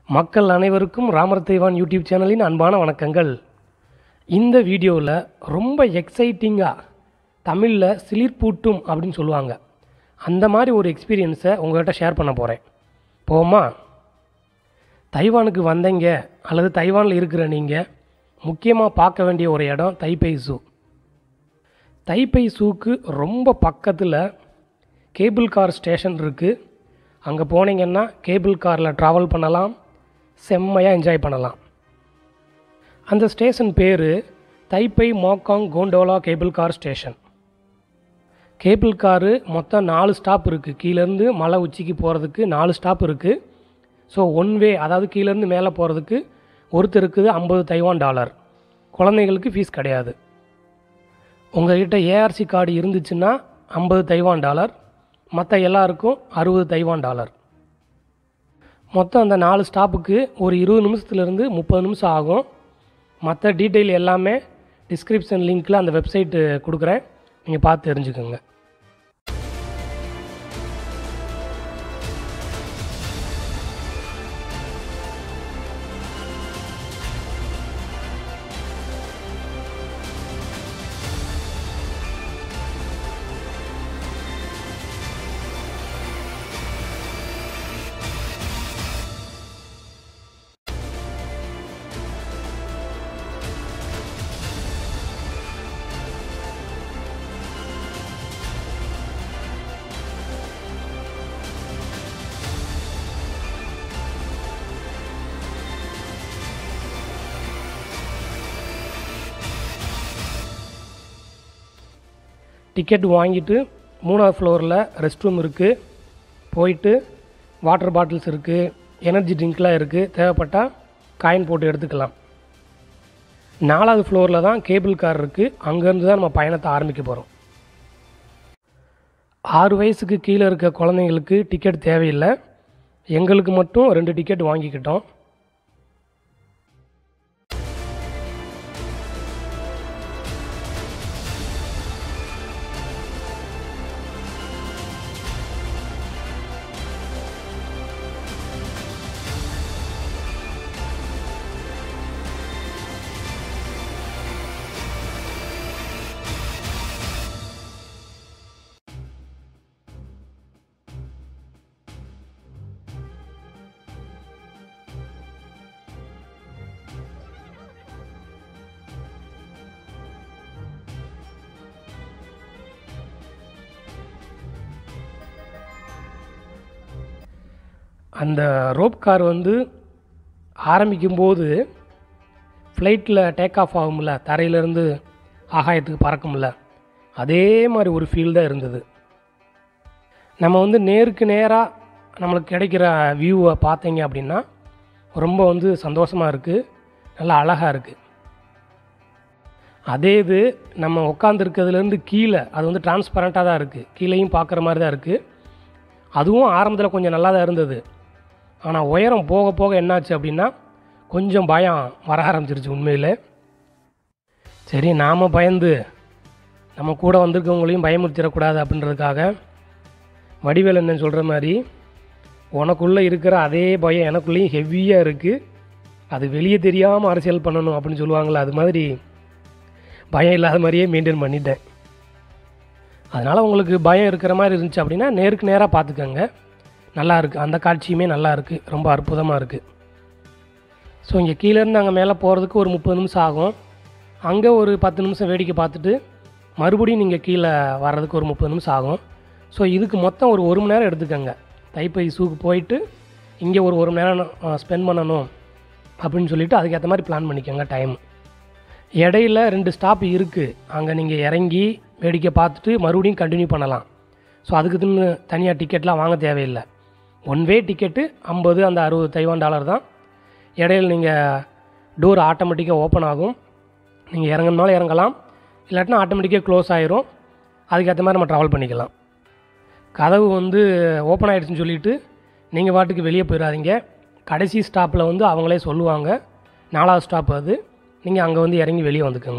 மக்கள் அனைவருக்கும் ராமர் தெய்வான் யூடியூப் சேனலின் அன்பான வணக்கங்கள் இந்த வீடியோவில் ரொம்ப எக்ஸைட்டிங்காக தமிழில் சிலிர்ப்பூட்டும் அப்படின்னு சொல்லுவாங்க அந்த மாதிரி ஒரு எக்ஸ்பீரியன்ஸை உங்கள்கிட்ட ஷேர் பண்ண போகிறேன் போமா தைவானுக்கு வந்தீங்க அல்லது தைவானில் இருக்கிற நீங்கள் முக்கியமாக பார்க்க வேண்டிய ஒரு இடம் தைப்பை ஜூ தைப்பை ஜூக்கு ரொம்ப பக்கத்தில் கேபிள் கார் ஸ்டேஷன் இருக்குது அங்கே போனீங்கன்னா கேபிள் காரில் ட்ராவல் பண்ணலாம் செம்மையாக என்ஜாய் பண்ணலாம் அந்த ஸ்டேஷன் பேர் Taipei Maokong gondola cable car station cable car மொத்தம் நாலு ஸ்டாப் இருக்குது கீழேருந்து மலை உச்சிக்கு போகிறதுக்கு நாலு ஸ்டாப் இருக்குது ஸோ ஒன் வே அதாவது கீழேருந்து மேலே போகிறதுக்கு ஒருத்தருக்கு ஐம்பது தைவான் டாலர் குழந்தைங்களுக்கு ஃபீஸ் கிடையாது உங்கள்கிட்ட ஏஆர்சி கார்டு இருந்துச்சுன்னா ஐம்பது தைவான் டாலர் மற்ற எல்லாருக்கும் அறுபது தைவான் டாலர் மொத்தம் அந்த நாலு ஸ்டாப்புக்கு ஒரு இருபது நிமிஷத்துலேருந்து முப்பது நிமிஷம் ஆகும் மற்ற டீட்டெயில் எல்லாமே டிஸ்கிரிப்ஷன் லிங்க்கில் அந்த வெப்சைட்டு கொடுக்குறேன் நீங்கள் பார்த்து தெரிஞ்சுக்கோங்க டிக்கெட் வாங்கிட்டு மூணாவது ஃப்ளோரில் ரெஸ்ட் ரூம் இருக்குது போயிட்டு வாட்டர் பாட்டில்ஸ் இருக்குது எனர்ஜி ட்ரிங்க்லாம் இருக்குது தேவைப்பட்டால் காயின் போட்டு எடுத்துக்கலாம் நாலாவது ஃப்ளோரில் தான் கேபிள் கார் இருக்குது அங்கேருந்து தான் நம்ம பயணத்தை ஆரம்பிக்க போகிறோம் ஆறு வயசுக்கு கீழே இருக்க குழந்தைங்களுக்கு டிக்கெட் தேவையில்லை எங்களுக்கு மட்டும் ரெண்டு டிக்கெட் வாங்கிக்கிட்டோம் அந்த ரோப் கார் வந்து ஆரம்பிக்கும்போது ஃப்ளைட்டில் டேக் ஆஃப் ஆகும்ல தரையிலேருந்து ஆகாயத்துக்கு பறக்கும்ல அதே மாதிரி ஒரு ஃபீல் தான் இருந்தது நம்ம வந்து நேருக்கு நேராக நம்மளுக்கு கிடைக்கிற வியூவை பார்த்தீங்க அப்படின்னா ரொம்ப வந்து சந்தோஷமாக இருக்குது நல்லா அழகாக இருக்குது அதே இது நம்ம உட்காந்துருக்கிறதுலேருந்து கீழே அது வந்து டிரான்ஸ்பரண்ட்டாக தான் இருக்குது கீழேயும் பார்க்குற மாதிரி தான் இருக்குது அதுவும் ஆரம்பத்தில் கொஞ்சம் நல்லா தான் இருந்தது ஆனால் உயரம் போக போக என்னாச்சு அப்படின்னா கொஞ்சம் பயம் வர ஆரம்பிச்சிருச்சு உண்மையில் சரி நாம் பயந்து நம்ம கூட வந்திருக்கவங்களையும் பயமுறுத்திடக்கூடாது அப்படின்றதுக்காக வடிவேல் என்ன சொல்கிற மாதிரி உனக்குள்ளே இருக்கிற அதே பயம் எனக்குள்ளேயும் ஹெவியாக இருக்குது அது வெளியே தெரியாமல் அரசியல் பண்ணணும் அப்படின்னு சொல்லுவாங்களே அது மாதிரி பயம் இல்லாத மாதிரியே மெயின்டைன் பண்ணிட்டேன் அதனால் உங்களுக்கு பயம் இருக்கிற மாதிரி இருந்துச்சு அப்படின்னா நேருக்கு நேராக பார்த்துக்கோங்க நல்லா இருக்குது அந்த காட்சியுமே நல்லா இருக்குது ரொம்ப அற்புதமாக இருக்குது ஸோ இங்கே கீழேருந்து அங்கே மேலே போகிறதுக்கு ஒரு முப்பது நிமிஷம் ஆகும் அங்கே ஒரு பத்து நிமிஷம் வேடிக்கை பார்த்துட்டு மறுபடியும் நீங்கள் கீழே வர்றதுக்கு ஒரு முப்பது நிமிஷம் ஆகும் ஸோ இதுக்கு மொத்தம் ஒரு ஒரு மணி நேரம் எடுத்துக்கோங்க தைப்பை சூக்கு போயிட்டு இங்கே ஒரு ஒரு மணி நேரம் ஸ்பெண்ட் பண்ணணும் அப்படின்னு சொல்லிவிட்டு அதுக்கேற்ற மாதிரி பிளான் பண்ணிக்கோங்க டைம் இடையில ரெண்டு ஸ்டாப் இருக்குது அங்கே நீங்கள் இறங்கி வேடிக்கை பார்த்துட்டு மறுபடியும் கண்டினியூ பண்ணலாம் ஸோ அதுக்கு தின்னு தனியாக டிக்கெட்லாம் வாங்க தேவையில்லை ஒன் வே டிக்கெட்டு ஐம்பது அந்த அறுபது தைவான் டாலர் தான் இடையில நீங்கள் டோர் ஆட்டோமேட்டிக்காக ஓப்பன் ஆகும் நீங்கள் இறங்கணுனாலும் இறங்கலாம் இல்லாட்டினா ஆட்டோமேட்டிக்காக க்ளோஸ் ஆயிரும் அதுக்கேற்ற மாதிரி நம்ம ட்ராவல் பண்ணிக்கலாம் கதவு வந்து ஓப்பன் ஆகிடுச்சுன்னு சொல்லிவிட்டு நீங்கள் பாட்டுக்கு வெளியே போயிடாதீங்க கடைசி ஸ்டாப்பில் வந்து அவங்களே சொல்லுவாங்க நாலாவது ஸ்டாப் அது நீங்கள் அங்கே வந்து இறங்கி வெளியே வந்துக்கோங்க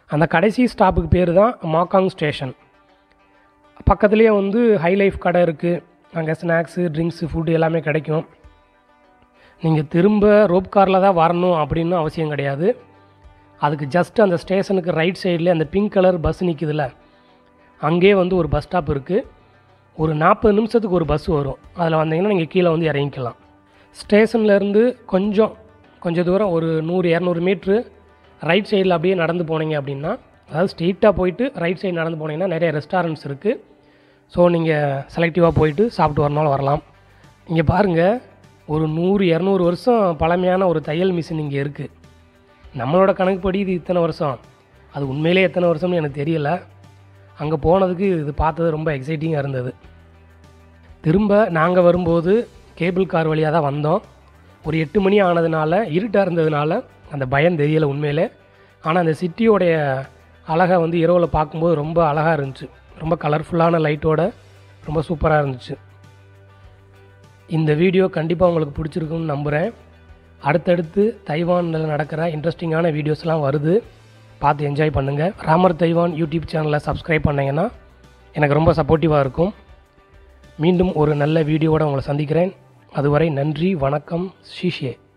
அந்த கடைசி ஸ்டாப்புக்கு பேர் தான் மாக்காங் ஸ்டேஷன் பக்கத்துலேயே வந்து ஹை லைஃப் கடை இருக்குது அங்கே ஸ்நாக்ஸு ட்ரிங்க்ஸு ஃபுட்டு எல்லாமே கிடைக்கும் நீங்கள் திரும்ப ரோப் காரில் தான் வரணும் அப்படின்னு அவசியம் கிடையாது அதுக்கு ஜஸ்ட் அந்த ஸ்டேஷனுக்கு ரைட் சைடில் அந்த பிங்க் கலர் பஸ் நிற்குதுல்ல அங்கேயே வந்து ஒரு பஸ் ஸ்டாப் இருக்குது ஒரு நாற்பது நிமிஷத்துக்கு ஒரு பஸ் வரும் அதில் வந்தீங்கன்னா நீங்கள் கீழே வந்து இறங்கிக்கலாம் ஸ்டேஷன்லேருந்து கொஞ்சம் கொஞ்சம் தூரம் ஒரு நூறு இரநூறு மீட்ரு ரைட் சைடில் அப்படியே நடந்து போனீங்க அப்படின்னா அதாவது ஸ்ட்ரெயிட்டாக போயிட்டு ரைட் சைடு நடந்து போனீங்கன்னா நிறைய ரெஸ்டாரண்ட்ஸ் இருக்குது ஸோ நீங்கள் செலக்டிவாக போயிட்டு சாப்பிட்டு வரனாலும் வரலாம் இங்கே பாருங்கள் ஒரு நூறு இரநூறு வருஷம் பழமையான ஒரு தையல் மிஷின் இங்கே இருக்குது நம்மளோட கணக்குப்படி இது இத்தனை வருஷம் அது உண்மையிலே எத்தனை வருஷம்னு எனக்கு தெரியல அங்கே போனதுக்கு இது பார்த்தது ரொம்ப எக்ஸைட்டிங்காக இருந்தது திரும்ப நாங்கள் வரும்போது கேபிள் கார் வழியாக தான் வந்தோம் ஒரு எட்டு மணி ஆனதுனால இருட்டாக இருந்ததுனால அந்த பயம் தெரியலை உண்மையிலே ஆனால் அந்த சிட்டியோடைய அழகை வந்து இரவில் பார்க்கும்போது ரொம்ப அழகாக இருந்துச்சு ரொம்ப கலர்ஃபுல்லான லைட்டோட ரொம்ப சூப்பராக இருந்துச்சு இந்த வீடியோ கண்டிப்பாக உங்களுக்கு பிடிச்சிருக்குன்னு நம்புகிறேன் அடுத்தடுத்து தைவானில் நடக்கிற இன்ட்ரெஸ்டிங்கான வீடியோஸ்லாம் வருது பார்த்து என்ஜாய் பண்ணுங்கள் ராமர் தைவான் யூடியூப் சேனலை சப்ஸ்கிரைப் பண்ணிங்கன்னா எனக்கு ரொம்ப சப்போர்ட்டிவாக இருக்கும் மீண்டும் ஒரு நல்ல வீடியோவோட உங்களை சந்திக்கிறேன் அதுவரை நன்றி வணக்கம் ஷீஷே